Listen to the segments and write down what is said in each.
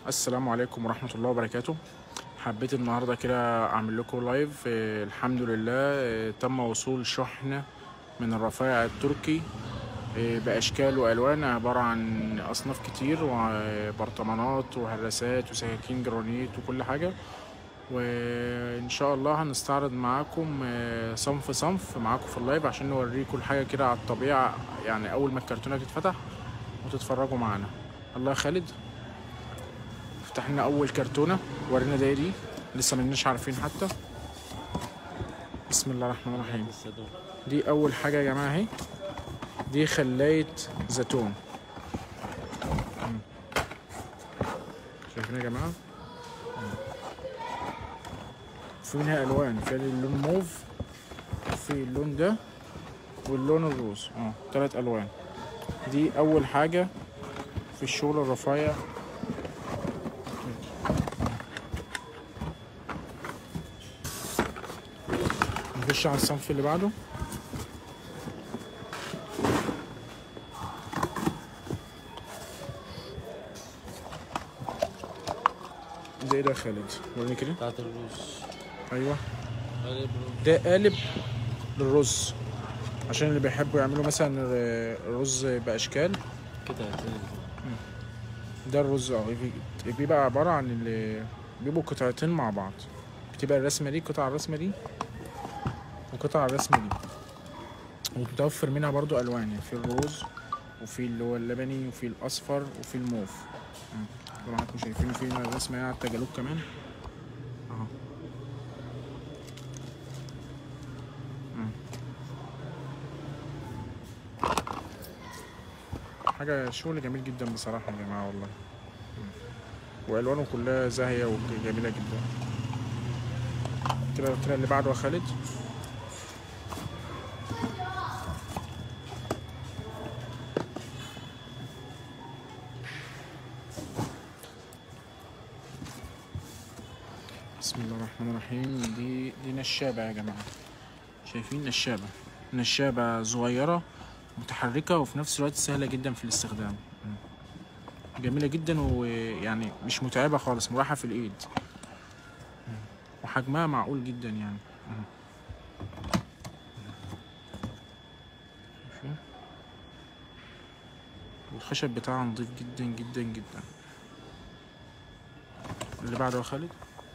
السلام عليكم ورحمة الله وبركاته حبيت النهاردة كده أعمل لكم لايف آه، الحمد لله آه، تم وصول شحنة من الرفايع التركي آه، بأشكال وألوان عبارة عن أصناف كتير وبرطمانات وهراسات وسكاكين جرانيت وكل حاجة وإن شاء الله هنستعرض معاكم آه، صنف صنف معاكم في اللايف عشان نوريكم الحاجة كده على الطبيعة يعني أول ما الكرتونة تتفتح وتتفرجوا معانا الله يا خالد افتح لنا اول كرتونه ورينا ده إيه دي لسه مناش عارفين حتى بسم الله الرحمن الرحيم دي اول حاجه يا جماعه اهي دي خلايه زيتون مم. شايفين يا جماعه مم. في منها الوان في اللون موف وفي اللون ده واللون الروز اه تلات الوان دي اول حاجه في الشغل الرفايع نخش على الصنف اللي بعده ده ايه ده يا خالد وريني كده بتاعت الرز ايوه قالب رز ده قالب للرز عشان اللي بيحبوا يعملوا مثلا الرز باشكال كده ده الرز اه بي- بيبقى عبارة عن اللي بيبقوا قطعتين مع بعض بتبقى الرسمة دي قطع الرسمة دي وقطع الرسمة دي ومتوفر منها برضو ألوان يعني في الروز وفي اللي هو اللبني وفي الأصفر وفي الموف مم. طبعا انتم شايفين في هنا الرسمة هنا على التجالوج كمان اهو مم. حاجة شغل جميل جدا بصراحة يا جماعة والله والوانه كلها زاهيه وجميله جدا كده كده اللي بعده يا خالد بسم الله الرحمن الرحيم دي دي نشابه يا جماعه شايفين نشابه نشابه صغيره متحركه وفي نفس الوقت سهله جدا في الاستخدام جميلة جدا ويعني مش متعبة خالص مريحة في الإيد وحجمها معقول جدا يعني شايفين؟ والخشب بتاعها نضيف جدا جدا جدا اللي بعده يا خالد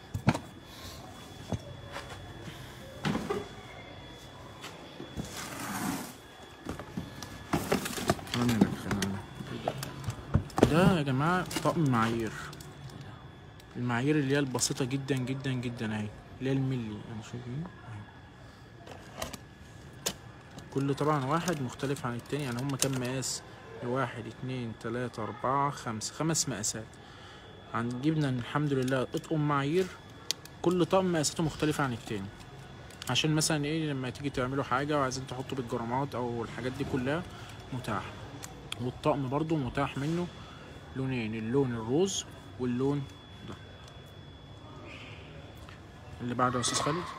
خلينا لك خلينا لك. ده يا جماعة طقم معايير المعايير اللي هي البسيطة جدا جدا جدا اهي اللي هي الملي يعني شايفين أهي. كل طبعا واحد مختلف عن التاني يعني هما كام مقاس واحد اتنين تلاتة أربعة خمسة خمس مقاسات عن جبنا الحمد لله اطقم معايير كل طقم مقاساته مختلفة عن التاني عشان مثلا ايه لما تيجي تعملوا حاجة وعايزين تحطوا بالجرامات أو الحاجات دي كلها متاح والطقم برضو متاح منه لونين اللون الروز واللون ده اللي بعده يا استاذ خالد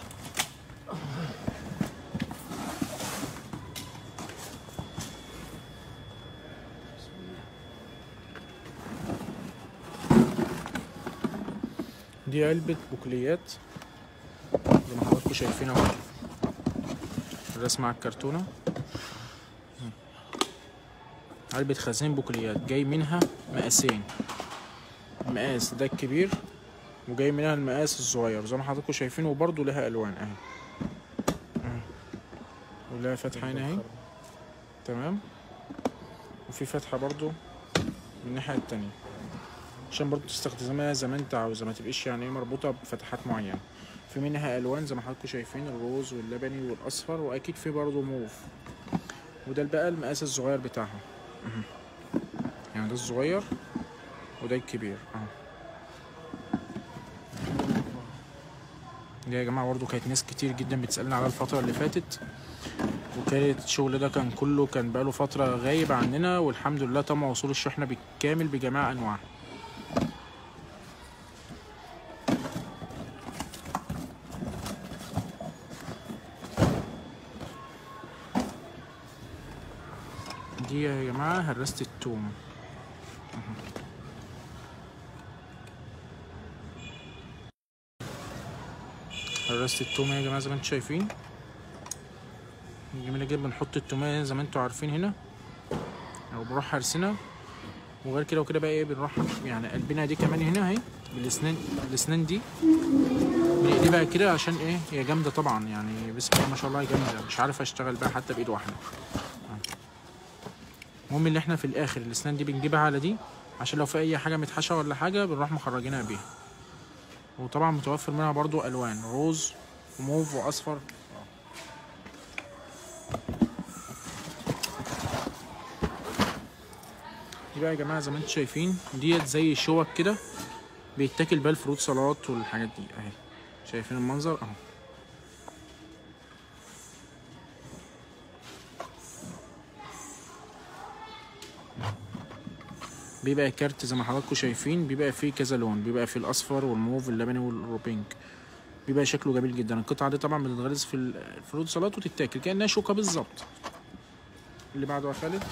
دي علبة بوكليات زي ما حضراتكم شايفين اهو الرسمة على الكرتونة علبة خزين بوكليات جاي منها مقاسين مقاس ده الكبير وجاي منها المقاس الصغير زي ما حضراتكم شايفين وبرضه لها الوان اهي أهي. ولها فتحة هنا اهي تمام وفي فتحة برضه من الناحية التانية عشان برضه تستخدمها زي ما انت عاوزة ما تبقيش يعني ايه مربوطة بفتحات معينة في منها الوان زي ما حضراتكم شايفين الروز واللبني والاصفر واكيد في برضه موف وده بقى المقاس الصغير بتاعها يعني ده الصغير وده الكبير اهو دي يا جماعه برضو كانت ناس كتير جدا بتسالنا على الفتره اللي فاتت وكانت الشغل ده كان كله كان بقاله فتره غايب عننا والحمد لله تم وصول الشحنه بالكامل بجميع انواعها دي يا جماعه هرسه التوم هرست التومية يا جماعة زي ما انتم شايفين جميلة جدا بنحط التومية زي ما انتم عارفين هنا او بنروح هرسنا وغير كده وكده بقى ايه بنروح يعني قلبنا دي كمان هنا اهي بالاسنان الاسنان دي بنقلبها كده عشان ايه هي جامدة طبعا يعني بسم الله ما شاء الله جامدة مش عارف اشتغل بقى حتى بايد واحدة المهم ان احنا في الاخر الاسنان دي بنجيبها على دي عشان لو في اي حاجة متحشة ولا حاجة بنروح مخرجينها بيها وطبعا متوفر منها برضو الوان روز وموف واصفر دي بقى يا جماعه زي ما انتم شايفين ديت زي شوك كده بيتاكل بيها الفروت سلطات والحاجات دي اهي شايفين المنظر اهو بيبقى كارت زي ما حضراتكم شايفين بيبقى فيه كذا لون بيبقى فيه الاصفر والموف اللبني والبينك بيبقى شكله جميل جدا القطعه دي طبعا بتتغرز في الفروت سلطات وتتاكل كانها شوكه بالظبط اللي بعده يا خالد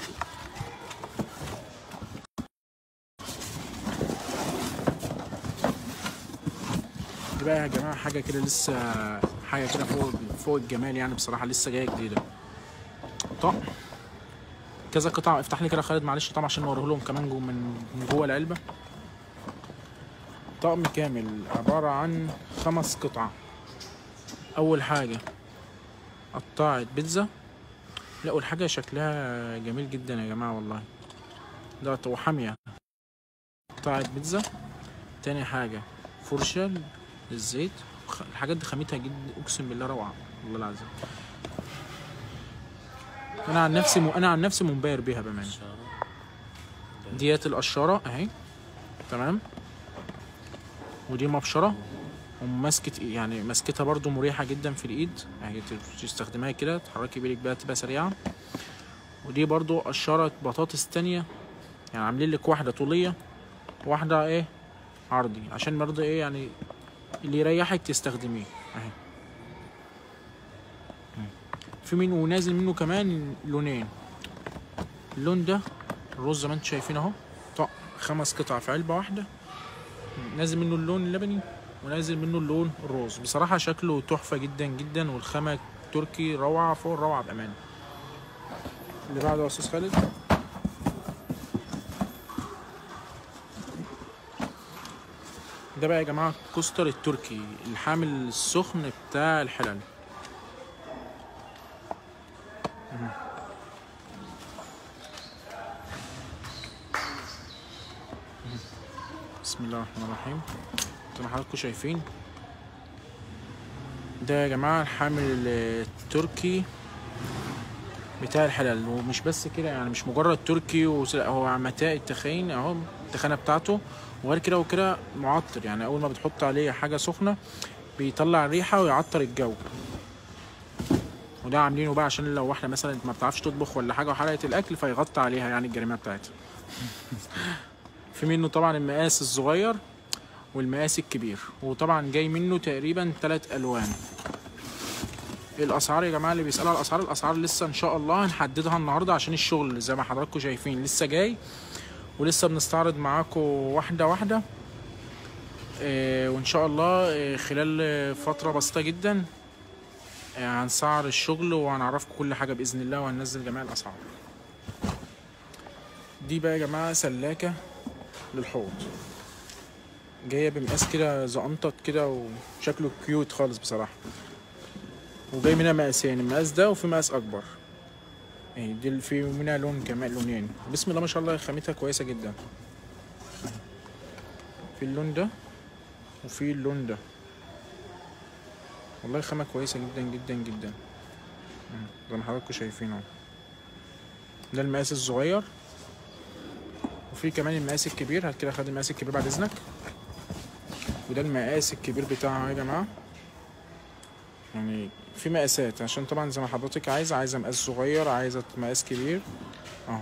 دي بقى يا جماعه حاجه كده لسه حاجه كده فوق فوق الجمال يعني بصراحه لسه جايه جديده طقم كذا قطعه افتح لي كده يا خالد معلش طبعا عشان نوريه لهم كمان جو من من جوه العلبه طقم كامل عباره عن خمس قطع اول حاجه قطعت بيتزا لا والحاجه شكلها جميل جدا يا جماعه والله ده وحاميه قطعت بيتزا تاني حاجه فرشه للزيت خ- الحاجات دي خامتها جدا اقسم بالله روعه والله العظيم انا عن نفسي م... انا عن نفسي منبهر بيها بامانه شعر ديت القشاره اهي تمام ودي مبشره وماسكة يعني ماسكتها برضو مريحة جدا في الإيد اهي تستخدمها كده تحركي بيدك بيها تبقى سريعة ودي برضو قشرة بطاطس تانية يعني عاملين لك واحدة طولية واحدة ايه عرضي عشان برضو ايه يعني اللي يريحك تستخدميه اهي في منه ونازل منه كمان لونين اللون ده الرز زي ما انتم شايفين اهو طق خمس قطع في علبة واحدة نازل منه اللون اللبني ونازل منه اللون الروز بصراحة شكله تحفة جدا جدا والخامة تركي روعة فوق الروعة بأمانة اللي بعده يا أستاذ خالد ده بقى يا جماعة كوستر التركي الحامل السخن بتاع الحلل مهم. مهم. بسم الله الرحمن الرحيم زي ما حضراتكم شايفين ده يا جماعة الحامل التركي بتاع الحلال ومش بس كده يعني مش مجرد تركي وس- لا، هو متاع التخين اهو التخانة بتاعته وغير كده وكده معطر يعني اول ما بتحط عليه حاجة سخنة بيطلع ريحة ويعطر الجو وده عاملينه بقى عشان لو واحدة مثلا ما بتعرفش تطبخ ولا حاجة وحرقت الأكل فيغطي عليها يعني الجريمة بتاعتها في منه طبعا المقاس الصغير والمقاس الكبير وطبعا جاي منه تقريبا ثلاث ألوان الاسعار يا جماعه اللي بيسالوا على الاسعار الاسعار لسه ان شاء الله هنحددها النهارده عشان الشغل زي ما حضراتكم شايفين لسه جاي ولسه بنستعرض معاكم واحده واحده آه، وان شاء الله آه، خلال آه، فتره بسيطه جدا آه، هنسعر الشغل وهنعرفكم كل حاجه باذن الله وهننزل جميع الاسعار دي بقى يا جماعه سلاكه للحوض جايه بمقاس كده زقنطط كده وشكله كيوت خالص بصراحه وجاي منها مقاسين المقاس ده وفي مقاس اكبر اهي دي اللي في منها لون كمان لونين بسم الله ما شاء الله خامتها كويسه جدا في اللون ده وفي اللون ده والله خامه كويسه جدا جدا جدا مم، زي ما حضراتكم شايفين اهو ده المقاس الصغير وفي كمان المقاس الكبير هات كده خد المقاس الكبير بعد اذنك وده المقاس الكبير بتاعها يا جماعه يعني في مقاسات عشان طبعا زي ما حضرتك عايزه عايزه مقاس صغير عايزه مقاس كبير اهو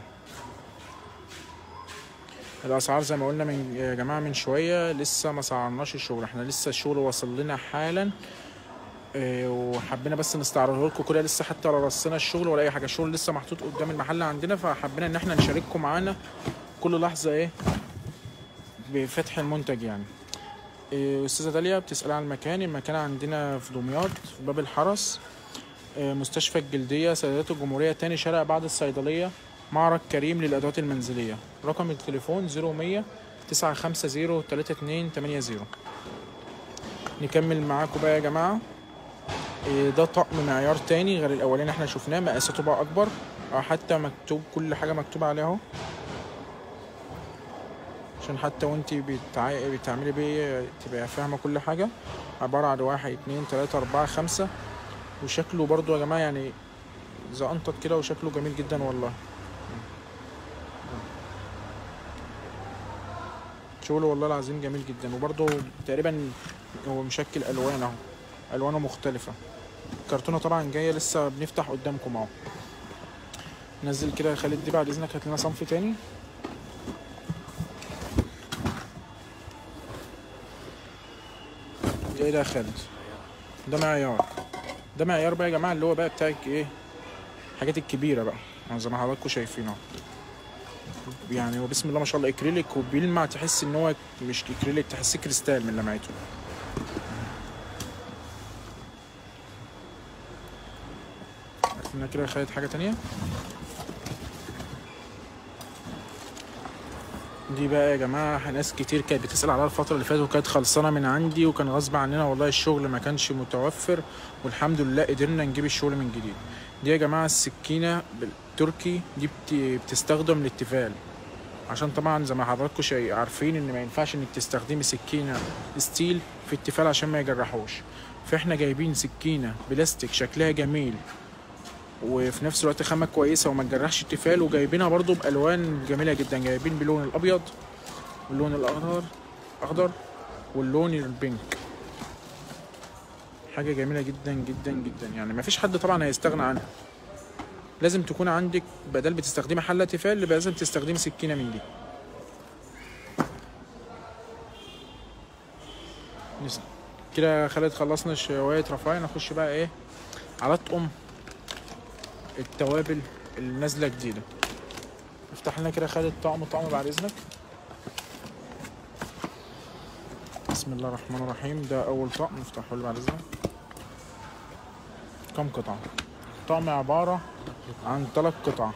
الاسعار زي ما قلنا من يا جماعه من شويه لسه ما سعرناش الشغل احنا لسه الشغل وصل لنا حالا إيه، وحبينا بس نستعرضه لكم كده لسه حتى على رصنا الشغل ولا اي حاجه الشغل لسه محطوط قدام المحل عندنا فحبينا ان احنا نشارككم معانا كل لحظه ايه بفتح المنتج يعني إيه، استاذه داليا بتسال عن المكان المكان عندنا في دمياط في باب الحرس إيه، مستشفى الجلديه سيدات الجمهوريه تاني شارع بعد الصيدليه معرض كريم للادوات المنزليه رقم التليفون 0100 950 3280 نكمل معاكم بقى يا جماعه إيه، ده طقم معيار تاني غير الاولاني احنا شفناه مقاساته بقى اكبر اه حتى مكتوب كل حاجه مكتوب عليها اهو عشان حتى وانت بتع... بتعملي بيه تبقى فاهمه كل حاجه عباره عن واحد اتنين تلاته اربعه خمسه وشكله برضو يا جماعه يعني زقنطط كده وشكله جميل جدا والله شغله والله العظيم جميل جدا وبرضه تقريبا هو مشكل الوان اهو الوانه مختلفه الكرتونه طبعا جايه لسه بنفتح قدامكم اهو نزل كده يا خالد دي بعد اذنك هات لنا صنف تاني ده ايه ده يا خالد ده معيار ده معيار بقى يا جماعه اللي هو بقى بتاعك ايه الحاجات الكبيره بقى يعني زي ما حضراتكم شايفين اهو يعني هو بسم الله ما شاء الله اكريليك وبيلمع تحس ان هو مش اكريليك تحس كريستال من لمعته عرفنا كده خدت حاجه تانية دي بقى يا جماعه ناس كتير كانت بتسال عليها الفتره اللي فاتت وكانت خلصانه من عندي وكان غصب عننا والله الشغل ما كانش متوفر والحمد لله قدرنا نجيب الشغل من جديد دي يا جماعه السكينه بالتركي دي بت- بتستخدم للتيفال عشان طبعا زي ما حضراتكم شيء عارفين ان ما ينفعش انك تستخدمي سكينه ستيل في التيفال عشان ما يجرحوش فاحنا جايبين سكينه بلاستيك شكلها جميل وفي نفس الوقت خامه كويسه وما تجرحش التيفال وجايبينها برضو بالوان جميله جدا جايبين باللون الابيض واللون الاخضر اخضر واللون البينك حاجه جميله جدا جدا جدا يعني ما فيش حد طبعا هيستغنى عنها لازم تكون عندك بدل بتستخدمي حله تيفال يبقى لازم تستخدمي سكينه من دي نس- كده خالد خلصنا شويه رفايع نخش بقى ايه على طقم التوابل اللي نازله جديده افتح لنا كده خالد طقم طقم بعد اذنك بسم الله الرحمن الرحيم ده اول طقم افتحه لي بعد اذنك كم قطعه طقم عباره عن ثلاث قطع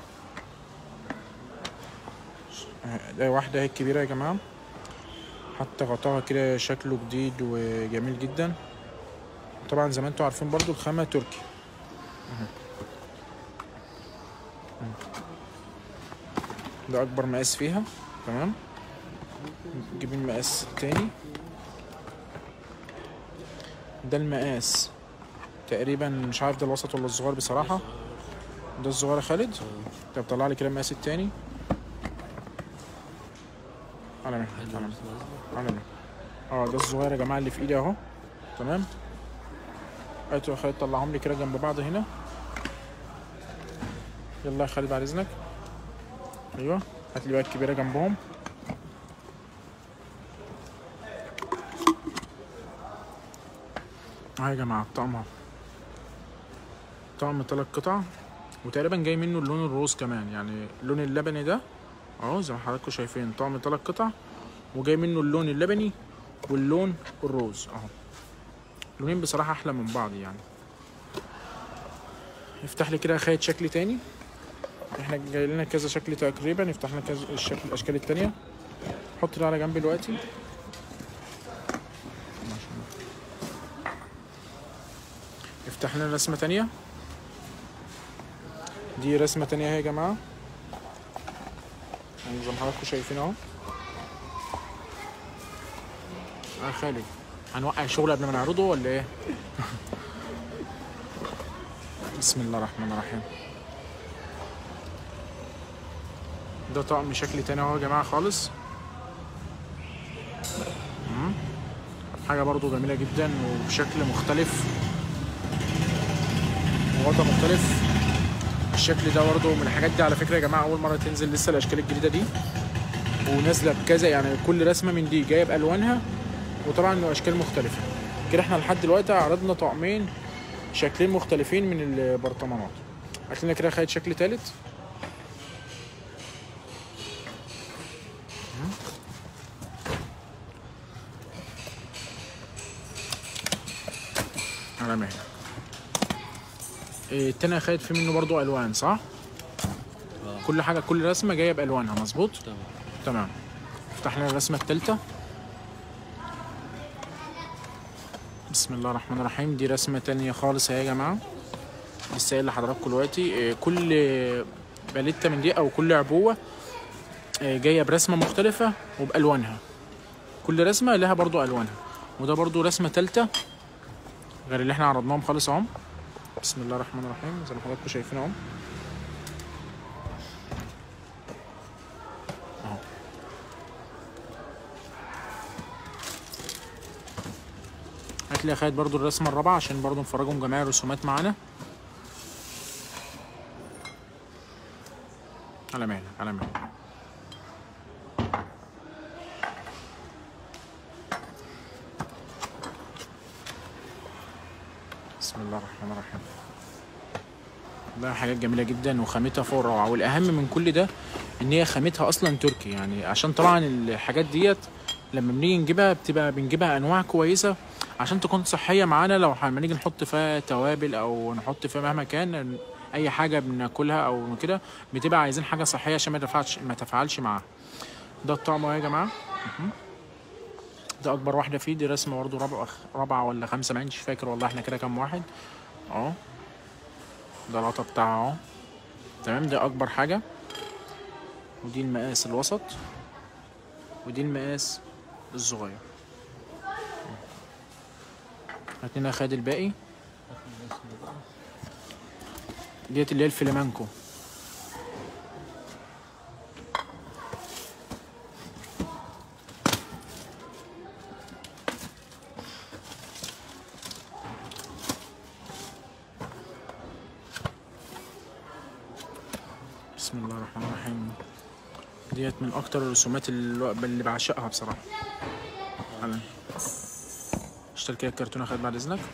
ده واحده هي الكبيره يا جماعه حتى غطاها كده شكله جديد وجميل جدا طبعا زي ما انتوا عارفين برضو الخامه تركي ده اكبر مقاس فيها تمام نجيب المقاس التاني ده المقاس تقريبا مش عارف ده الوسط ولا الصغير بصراحة ده الصغير يا خالد طب طلع لي كده المقاس التاني على مين على مين على مين اه ده الصغير يا جماعة اللي في ايدي اهو تمام هاتوا يا خالد طلعهم لي كده جنب بعض هنا يلا يا خالد بعد اذنك ايوه هات لي بقى الكبيره جنبهم اه يا جماعه الطقم اهو طقم تلات قطع وتقريبا جاي منه اللون الروز كمان يعني اللون اللبني ده اهو زي ما حضراتكم شايفين طقم تلات قطع وجاي منه اللون اللبني واللون الروز اهو لونين بصراحه احلى من بعض يعني افتح لي كده خيط شكل تاني احنا جاي لنا كذا شكل تقريبا نفتح لنا كذا الشكل الاشكال التانية حط ده على جنب دلوقتي ما شاء الله. افتح لنا رسمة تانية دي رسمة تانية اهي يا جماعة يعني زي ما حضراتكم شايفين اهو اه خالد هنوقع الشغل قبل ما نعرضه ولا ايه؟ بسم الله الرحمن الرحيم ده طقم شكل تاني اهو يا جماعه خالص مم. حاجه برضو جميله جدا وبشكل مختلف ووضع مختلف الشكل ده برضو من الحاجات دي على فكره يا جماعه اول مره تنزل لسه الاشكال الجديده دي ونازله بكذا يعني كل رسمه من دي جايه بالوانها وطبعا اشكال مختلفه كده احنا لحد دلوقتي عرضنا طقمين شكلين مختلفين من البرطمانات هات لنا كده خيط شكل تالت على مهلك إيه، التاني يا خالد في منه برضو الوان صح اه كل حاجه كل رسمه جايه بالوانها مظبوط تمام تمام افتح لنا الرسمه الثالثه بسم الله الرحمن الرحيم دي رسمه تانية خالص اهي يا جماعه لسه قايل لحضراتكم دلوقتي إيه، كل باليته من دي او كل عبوه إيه، جايه برسمه مختلفه وبالوانها كل رسمه لها برضو الوانها وده برضو رسمه ثالثه غير اللي احنا عرضناهم خالص اهو بسم الله الرحمن الرحيم زي ما حضراتكم شايفين اهو اهو هات لي يا خالد برضو الرسمه الرابعه عشان برضو نفرجهم جميع الرسومات معانا على مهلك على مهلك بسم الله الرحمن الرحيم ده حاجات جميلة جدا وخامتها فوق الروعة والأهم من كل ده إن هي خامتها أصلا تركي يعني عشان طبعا الحاجات ديت لما بنيجي نجيبها بتبقى بنجيبها أنواع كويسة عشان تكون صحية معانا لو لما نيجي نحط فيها توابل أو نحط فيها مهما كان أي حاجة بناكلها أو كده بتبقى عايزين حاجة صحية عشان ما تفعلش ما تفعلش معاها ده الطعم أهو يا جماعة مهم. ده أكبر واحدة فيه دي رسمة برضه رابعة رابعة ولا خمسة ما مش فاكر والله احنا كده كام واحد أهو ده الغطا بتاعها اهو تمام ده اكبر حاجة ودي المقاس الوسط ودي المقاس الصغير هاتلنا خد الباقي ديت اللي هي الفلامانكو بسم الله الرحمن الرحيم ديت من اكتر الرسومات اللي اللي بعشقها بصراحه على اشتري كده الكرتونه خد بعد اذنك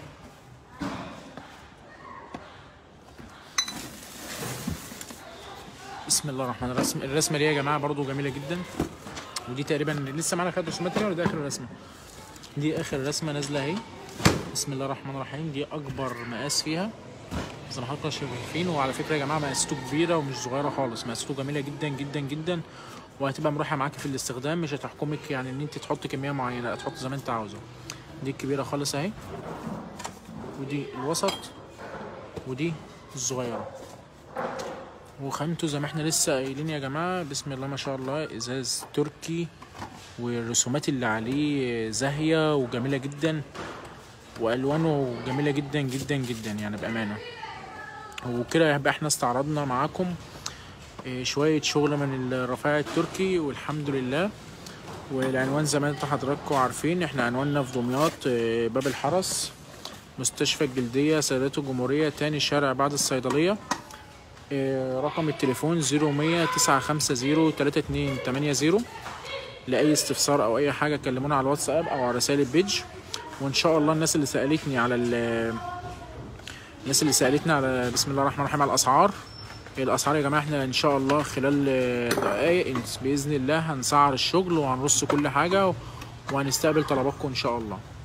بسم الله الرحمن الرحيم الرسمه دي يا جماعه برضو جميله جدا ودي تقريبا لسه معانا خد رسومات تانية ولا دي اخر رسمه دي اخر رسمه نازله اهي بسم الله الرحمن الرحيم دي اكبر مقاس فيها زي ما حضراتكم شايفين وعلى فكره يا جماعه مقاسته كبيره ومش صغيره خالص مقاسته جميله جدا جدا جدا وهتبقى مريحه معاكي في الاستخدام مش هتحكمك يعني ان انت تحطي كميه معينه لا تحطي زي ما انت عاوزه دي الكبيره خالص اهي ودي الوسط ودي الصغيره وخامته زي ما احنا لسه قايلين يا جماعه بسم الله ما شاء الله ازاز تركي والرسومات اللي عليه زاهيه وجميله جدا والوانه جميله جدا جدا جدا يعني بامانه وكده يبقى احنا استعرضنا معاكم إيه، شوية شغل من الرفاع التركي والحمد لله والعنوان زي ما انتوا حضراتكم عارفين احنا عنواننا في دمياط إيه، باب الحرس مستشفى الجلدية سيدات الجمهورية تاني شارع بعد الصيدلية إيه، رقم التليفون زيرو مية تسعة خمسة زيرو تلاتة اتنين تمانية زيرو لأي استفسار أو أي حاجة كلمونا على الواتساب أو على رسائل البيج وإن شاء الله الناس اللي سألتني على ال الناس اللي سالتنا على بسم الله الرحمن الرحيم على الاسعار الاسعار يا جماعه احنا ان شاء الله خلال دقائق باذن الله هنسعر الشغل وهنرص كل حاجه وهنستقبل طلباتكم ان شاء الله